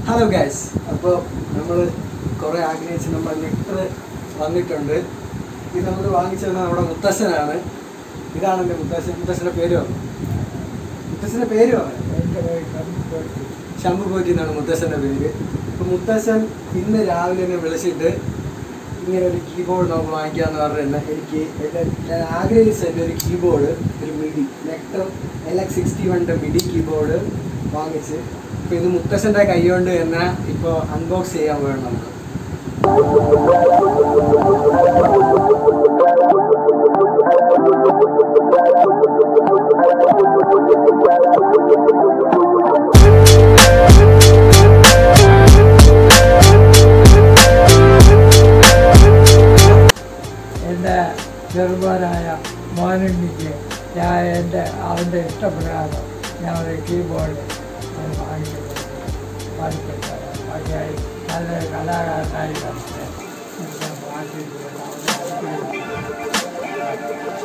hello guys അപ്പോൾ നമ്മൾ കുറേ ആഗ്രഹിച്ച് നമ്മൾ നെക്ടർ വന്നിട്ടുണ്ട് ഇത് നമ്മൾ വാങ്ങിച്ചു തന്ന നമ്മുടെ മുത്തശ്ശനാണ് ഇതാണ് എൻ്റെ മുത്തശ്ശൻ മുത്തശ്ശൻ്റെ പേര് പറഞ്ഞു മുത്തശ്ശൻ്റെ പേര് പറഞ്ഞു ശംഭു പോറ്റി എന്നാണ് മുത്തശ്ശൻ്റെ പേര് അപ്പോൾ മുത്തശ്ശൻ ഇന്ന് രാവിലെ എന്നെ വിളിച്ചിട്ട് ഇങ്ങനെ ഒരു കീബോർഡ് നമുക്ക് വാങ്ങിക്കാമെന്ന് പറഞ്ഞിട്ട് എനിക്ക് എൻ്റെ ഞാൻ ആഗ്രഹിച്ച എൻ്റെ ഒരു കീബോർഡ് ഒരു MIDI Nektar L X sixty വണ്ണിൻ്റെ മിഡി കീബോർഡ് വാങ്ങിച്ച് ഇപ്പോൾ ഇത് മുത്തശ്ശൻ്റെ കൈ കൊണ്ട് തന്നെ ഇപ്പോൾ അൺബോക്സ് ചെയ്യാൻ വേണം നമ്മൾ എൻ്റെ ചെറുപ്പനായ മോനുണ്ണിക്ക് ഞാൻ എൻ്റെ അവൻ്റെ ഇഷ്ടപ്രകാരം ഞാൻ ഒരു കീബോർഡ് ഞാൻ വാങ്ങിച്ചു വാങ്ങിച്ചിട്ട് പക്ഷേ നല്ലൊരു കലാകാരനായി വന്നിട്ട് ഞാൻ വാങ്ങിച്ചിട്ട്